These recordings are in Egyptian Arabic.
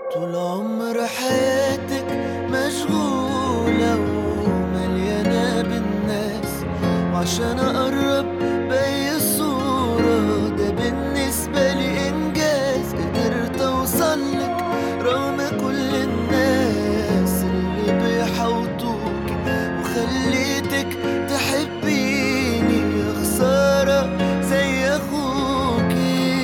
طول عمر حياتك مشغولة ومليانة بالناس وعشان أقرب بأي صورة ده بالنسبة لي إنجاز قدرت أوصلك رغم كل الناس اللي بيحوطوك وخليتك تحبيني يا خسارة زي أخوكي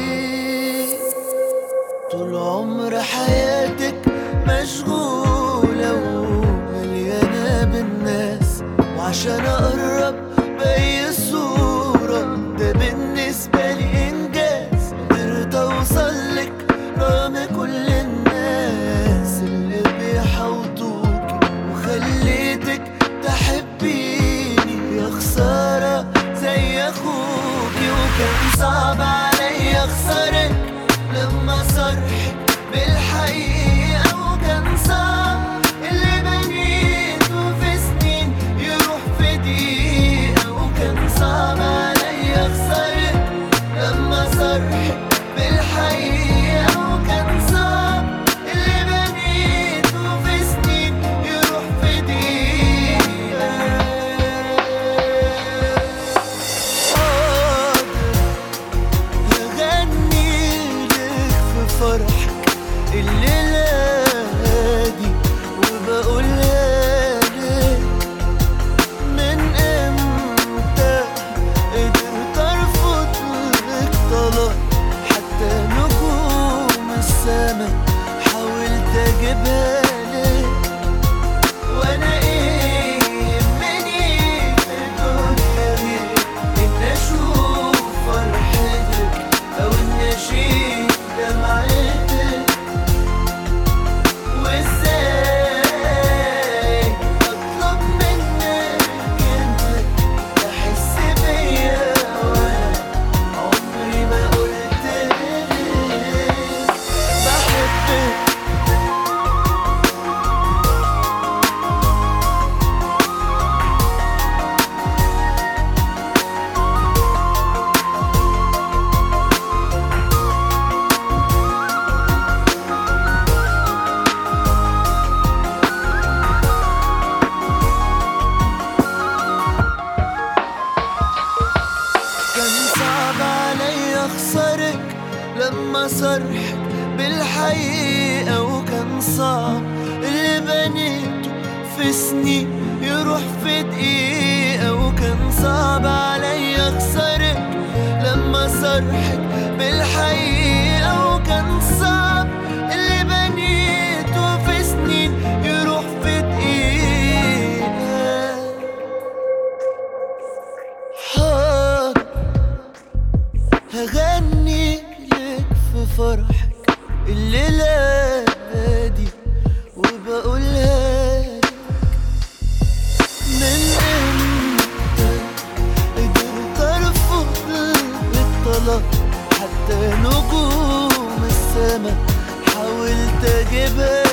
طول عمر حياتك مشغولة ومليانة بالناس وعشان أقرب بأي صورة ده بالنسبة لي إنجاز قدرت أوصلك رغم كل الناس اللي بيحوطوك وخليتك تحبيني يا خسارة زي أخوكي وكان صعب عليا أخسرك لما صرحك بالحقيقة وكان صعب اللي بنيته في سنين يروح في دقيقة وكان صعب عليا أخسرك لما صرحك بالحقيقة وكان صعب اللي بنيته في سنين يروح في دقيقة هغني لك في فرحك الليلة دي وبقولها لك من امتى قدرت ارفض لك طلب حتى نجوم السما حاولت اجيبها لك وانا ايه يهمني في الدنيا غير ان اشوف فرحتك او ان اشيل دمعتك وازاي اطلب منك انك تحس بيا وانا عمري ما قلتلك بحبك كان صعب علي اخسرك لما صرحك بالحقيقة وكان صعب اللي بنيته في سنين يروح في دقيقة وكان صعب علي اخسرك لما صرحك بالحقيقة وكان صعب اللي بنيته في سنين يروح في دقيقة حاضر هغني لك في فرحك الليلة دي وبقولها لك من امتى قدرت ارفض الطلب حتى نجوم السما حاولت اجيبها